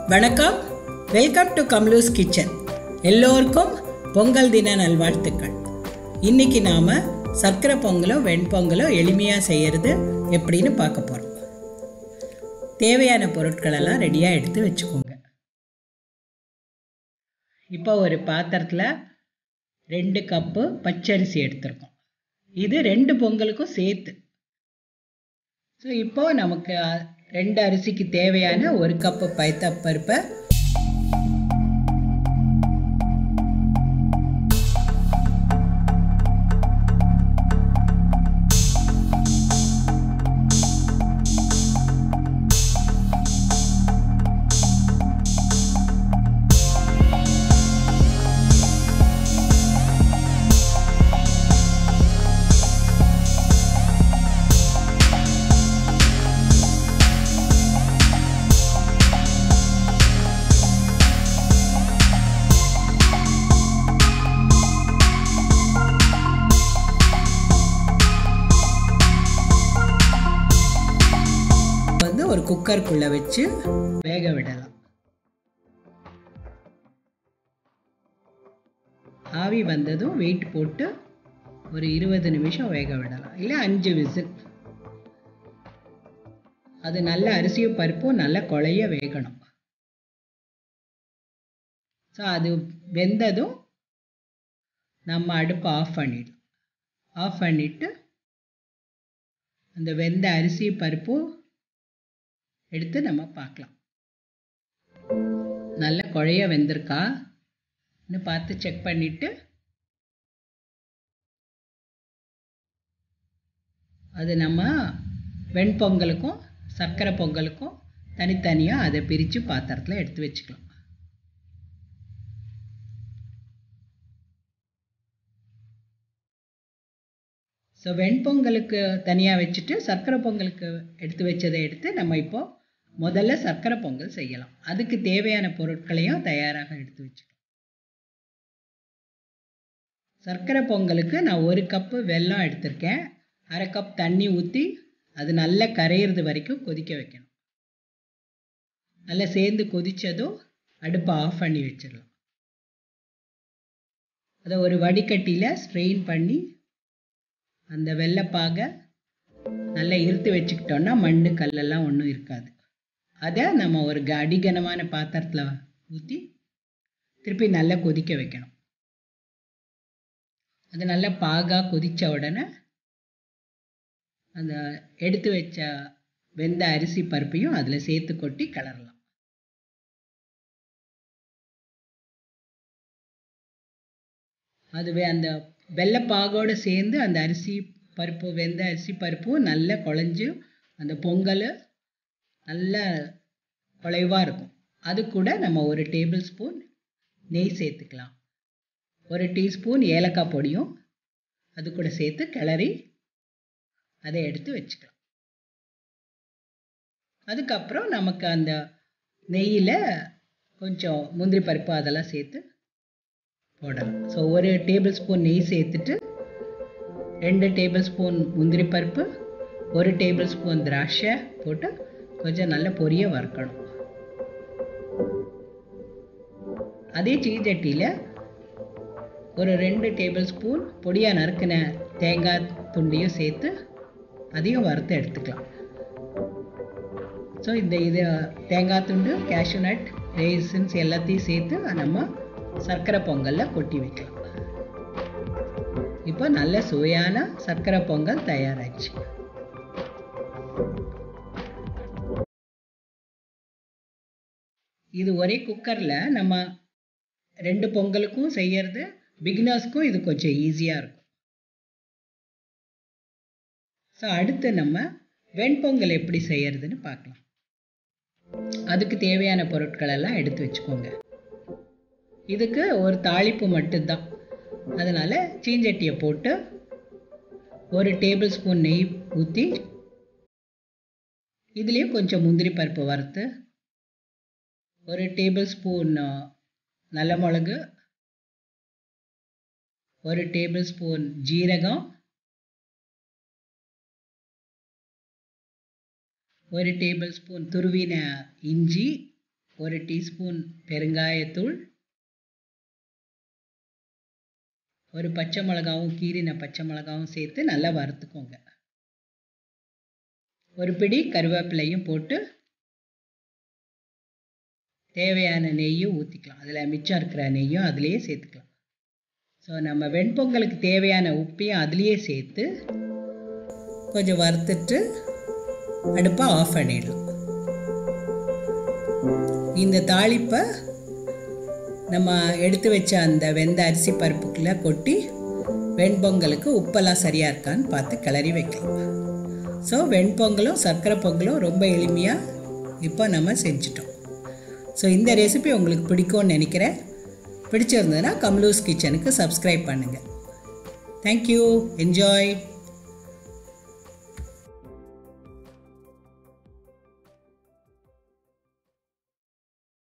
வணக்கம் welcome to கம்லூஸ் kitchen எல்லோருக்கும் பொங்கல் தின நல்வாழ்த்துக்கள் இன்னைக்கு நாம் சர்க்கரை பொங்கலோ வெண்பொங்கலோ எளிமையாக செய்கிறது எப்படின்னு பார்க்க போகிறோம் தேவையான பொருட்களெல்லாம் ரெடியாக எடுத்து வச்சுக்கோங்க இப்போ ஒரு பாத்திரத்தில் ரெண்டு கப்பு பச்சரிசி எடுத்திருக்கோம் இது ரெண்டு பொங்கலுக்கும் சேர்த்து ஸோ இப்போ நமக்கு அஹ், ரெண்டு அரிசிக்கு தேவையான ஒரு கப்பு பைத்தப்பருப்பை வந்து ஒரு குக்கருக்குள்ளே வச்சு வேக விடலாம் ஆவி வந்ததும் வெயிட் போட்டு ஒரு இருபது நிமிஷம் வேக விடலாம் இல்லை அஞ்சு விசில் அது நல்ல அரிசியும் பருப்பும் நல்ல குழைய வேகணும் ஸோ அது வெந்ததும் நம்ம அடுப்பை ஆஃப் பண்ணிடலாம் ஆஃப் பண்ணிட்டு அந்த வெந்த அரிசி பருப்பும் எடுத்து நம்ம பார்க்கலாம் நல்ல குழைய வெந்திருக்கா இன்னும் பார்த்து செக் பண்ணிட்டு அது நம்ம வெண்பொங்கலுக்கும் சர்க்கரை பொங்கலுக்கும் தனித்தனியாக அதை பிரித்து பாத்திரத்தில் எடுத்து வச்சுக்கலாம் ஸோ வெண்பொங்கலுக்கு தனியாக வச்சுட்டு சர்க்கரை பொங்கலுக்கு எடுத்து வச்சதை எடுத்து நம்ம இப்போ முதல்ல சர்க்கரை பொங்கல் செய்யலாம் அதுக்கு தேவையான பொருட்களையும் தயாராக எடுத்து வச்சுக்கலாம் சர்க்கரை பொங்கலுக்கு நான் ஒரு கப்பு வெல்லம் எடுத்திருக்கேன் அரை கப் தண்ணி ஊற்றி அது நல்லா கரையிறது வரைக்கும் கொதிக்க வைக்கணும் நல்லா சேர்ந்து கொதிச்சதும் அடுப்பை ஆஃப் பண்ணி வச்சிடலாம் அதை ஒரு வடிகட்டியில் ஸ்ட்ரெயின் பண்ணி அந்த வெள்ளைப்பாகை நல்லா இருத்து வச்சுக்கிட்டோன்னா மண் கல்லெல்லாம் ஒன்றும் இருக்காது அதை நம்ம ஒரு க- அடிகனமான பாத்திரத்தில் ஊற்றி திருப்பி நல்லா கொதிக்க வைக்கணும் அது நல்லா பாகா கொதித்த உடனே அந்த எடுத்து வச்ச வெந்த அரிசி பருப்பையும் அதில் சேர்த்து கொட்டி கிளறலாம் அதுவே அந்த வெள்ளைப்பாகோடு சேர்ந்து அந்த அரிசி பருப்பு வெந்த அரிசி பருப்பும் நல்லா குழஞ்சு அந்த பொங்கல் நல்லா குழைவாக இருக்கும் அது கூட நம்ம ஒரு டேபிள் ஸ்பூன் நெய் சேர்த்துக்கலாம் ஒரு டீஸ்பூன் ஏலக்காய் பொடியும் அது கூட சேர்த்து கிளறி அதை எடுத்து வச்சுக்கலாம் அதுக்கப்புறம் நமக்கு அந்த நெய்யில் கொஞ்சம் முந்திரி பருப்பு அதெல்லாம் சேர்த்து போடலாம் ஸோ ஒரு டேபிள் ஸ்பூன் நெய் சேர்த்துட்டு ரெண்டு டேபிள் ஸ்பூன் முந்திரி பருப்பு ஒரு டேபிள் ஸ்பூன் திராட்சை போட்டு கொஞ்சம் நல்ல பொரிய வறுக்கணும் அதே சீச்சட்டியில் ஒரு ரெண்டு டேபிள் ஸ்பூன் பொடியாக நறுக்கின தேங்காய் துண்டையும் சேர்த்து அதையும் வறுத்து எடுத்துக்கலாம் ஸோ இந்த இது தேங்காய் துண்டு கேஷ்யூ நட் ரேசின்ஸ் எல்லாத்தையும் சேர்த்து நம்ம சர்க்கரை பொங்கலில் கொட்டி வைக்கலாம் இப்போ நல்ல சுவையான சர்க்கரை பொங்கல் தயாராச்சு இது ஒரே குக்கரில் நம்ம ரெண்டு பொங்கலுக்கும் செய்யறது பிகினர்ஸ்க்கும் இது கொஞ்சம் ஈஸியாக இருக்கும் ஸோ அடுத்து நம்ம வெண்பொங்கல் எப்படி செய்யறதுன்னு பார்க்கலாம் அதுக்கு தேவையான பொருட்கள் எல்லாம் எடுத்து வச்சுக்கோங்க இதுக்கு ஒரு தாளிப்பு மட்டும்தான் அதனால சீஞ்சட்டியை போட்டு ஒரு டேபிள் ஸ்பூன் நெய் ஊற்றி இதுலேயும் கொஞ்சம் முந்திரி பருப்பு வறுத்து ஒரு டேபிள் ஸ்பூன் நல்ல மிளகு ஒரு டேபிள் ஸ்பூன் ஜீரகம் ஒரு டேபிள் ஸ்பூன் துருவின இஞ்சி ஒரு டீஸ்பூன் பெருங்காயத்தூள் ஒரு பச்சை மிளகாவும் கீரின பச்சை மிளகாவும் சேர்த்து நல்லா வறுத்துக்கோங்க ஒரு பிடி கருவேப்பிலையும் போட்டு தேவையான நெய்யும் ஊற்றிக்கலாம் அதில் மிச்சம் இருக்கிற நெய்யும் அதுலேயே சேர்த்துக்கலாம் ஸோ நம்ம வெண்பொங்கலுக்கு தேவையான உப்பையும் அதுலேயே சேர்த்து கொஞ்சம் வறுத்துட்டு அடுப்பை ஆஃப் பண்ணிடலாம் இந்த தாளிப்பை நம்ம எடுத்து வச்ச அந்த வெந்த அரிசி பருப்புக்குள்ளே கொட்டி வெண்பொங்கலுக்கு உப்பெல்லாம் சரியாக இருக்கான்னு பார்த்து கிளறி வைக்கலாம் ஸோ வெண்பொங்கலும் சர்க்கரை பொங்கலும் ரொம்ப எளிமையாக இப்போ நம்ம செஞ்சிட்டோம் ஸோ இந்த ரெசிபி உங்களுக்கு பிடிக்கும்னு நினைக்கிறேன் பிடிச்சிருந்ததுன்னா கம்லூஸ் கிச்சனுக்கு சப்ஸ்கிரைப் பண்ணுங்கள் தேங்க்யூ என்ஜாய்